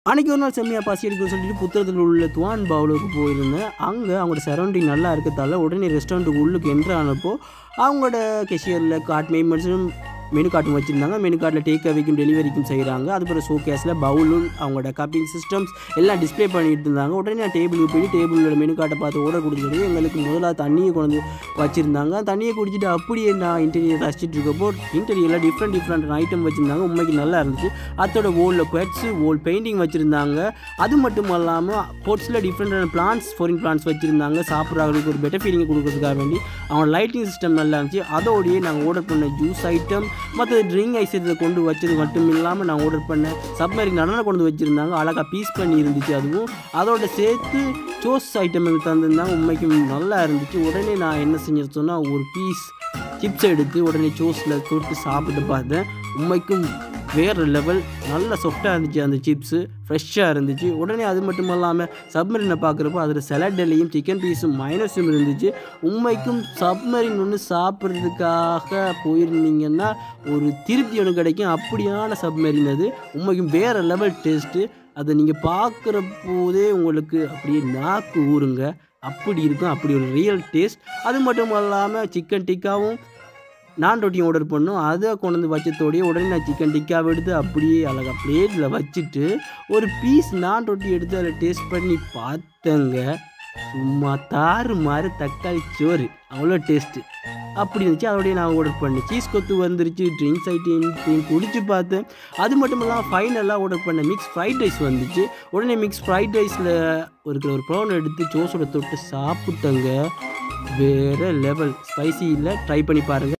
அன்றைக்கி ஒரு நாள் செம்மையாக பசி எடுக்குன்னு சொல்லிட்டு புத்தகத்தில் உள்ள துவான் பவுலுக்கு போயிருந்தேன் அங்கே அவங்களோட சரௌண்டிங் நல்லா இருக்கத்தால உடனே ரெஸ்டாரண்ட்டுக்கு உள்ளுக்கு என்ட்ரு ஆனப்போ அவங்களோட கெஷியரில் கார்ட் மெம்பர்ஸும் மெனு கார்டும் வச்சுருந்தாங்க மெனு கார்டில் டேக் அவேக்கும் டெலிவரிக்கும் செய்கிறாங்க அதுக்கப்புறம் ஷோ கேஸில் பவுலும் அவங்களோட கப்பிங் சிஸ்டம்ஸ் எல்லாம் டிஸ்ப்ளே பண்ணிட்டு இருந்தாங்க உடனே நான் டேபிளுக்கு போய் டேபிளோட மெனு கார்டை பார்த்து ஆர்டர் கொடுத்துட்டு எங்களுக்கு முதல்ல தண்ணியை கொண்டு வந்து வச்சுருந்தாங்க தண்ணியை குடிச்சிட்டு அப்படியே நான் இன்டீரியர் ரசிச்சிட்டு இருக்கப்போ இன்டீரியரில் டிஃப்ரெண்ட் டிஃப்ரெண்ட் ஐட்டம் வச்சுருந்தாங்க உண்மைக்கு நல்லா இருந்துச்சு அதோட ஓலில் குவெட்ஸு ஓல் பெயிண்டிங் வச்சுருந்தாங்க அது மட்டும் இல்லாமல் போட்ஸில் டிஃப்ரெண்டான பிளான்ஸ் ஃபாரின் பிளான்ஸ் வச்சுருந்தாங்க சாப்பிட்றவங்களுக்கு ஒரு பெட்டர் ஃபீலிங் கொடுக்கறதுக்காக வேண்டி அவங்க லைட்டிங் சிஸ்டம் நல்லா இருந்துச்சு அதோடயே நாங்கள் ஆர்டர் பண்ண ஜூஸ் ஐட்டம் மற்ற ட்ரிங்க் ஐஸ் இதை கொண்டு வச்சது மட்டும் இல்லாமல் நான் ஆர்டர் பண்ண சப்மரின் நடனை கொண்டு வச்சுருந்தாங்க அழகாக பீஸ் பண்ணி இருந்துச்சு அதுவும் அதோட சேர்த்து சோஸ் ஐட்டம் எங்களுக்கு தந்திருந்தாங்க உண்மைக்கும் நல்லா இருந்துச்சு உடனே நான் என்ன செஞ்சேன்னு சொன்னால் ஒரு பீஸ் சிப்ஸ் எடுத்து உடனே சோஸில் தொட்டு சாப்பிட்டு பார்த்தேன் உண்மைக்கும் வேறு லெவல் நல்ல சாஃப்டாக இருந்துச்சு அந்த சிப்ஸு ஃப்ரெஷ்ஷாக இருந்துச்சு உடனே அது மட்டும் இல்லாமல் சப்மரினை பார்க்குறப்போ அதில் சலாட்லையும் சிக்கன் பீஸும் மைனஸும் இருந்துச்சு உண்மைக்கும் சப்மரின் ஒன்று சாப்பிட்றதுக்காக போயிருந்தீங்கன்னா ஒரு திருப்தி ஒன்று கிடைக்கும் அப்படியான சப்மரின் அது உண்மைக்கும் வேறு லெவல் டேஸ்ட்டு அதை நீங்கள் பார்க்குற போதே உங்களுக்கு அப்படியே நாக்கு ஊறுங்க அப்படி இருக்கும் அப்படி ஒரு ரியல் டேஸ்ட் அது மட்டும் இல்லாமல் சிக்கன் டிக்காவும் நான் ரொட்டியும் ஆர்டர் பண்ணோம் அதை கொண்டு வந்து வச்சதோடய உடனே நான் சிக்கன் டிக்காவை எடுத்து அப்படியே அழகாக பிளேட்டில் வச்சுட்டு ஒரு பீஸ் நான் ரொட்டி எடுத்து அதில் டேஸ்ட் பண்ணி பார்த்தேங்க சும்மா தாறு மாதிரி தக்காளி சோறு அவ்வளோ டேஸ்ட்டு அப்படி இருந்துச்சு அதோடய நான் ஆர்டர் பண்ணேன் சீஸ் கொத்து வந்துருச்சு ட்ரிங்க்ஸ் ஐட்டம் குடிச்சு பார்த்தேன் அது மட்டும் இல்லாமல் ஃபைனலாக ஆர்டர் பண்ண மிக்ஸ் ஃப்ரைட் ரைஸ் வந்துச்சு உடனே மிக்ஸ் ஃப்ரைட் ரைஸில் இருக்கிற ஒரு ப்ரௌன் எடுத்து சோஸோட தொட்டு சாப்பிட்டேங்க வேறு லெவல் ஸ்பைசி இல்லை ட்ரை பண்ணி பாருங்கள்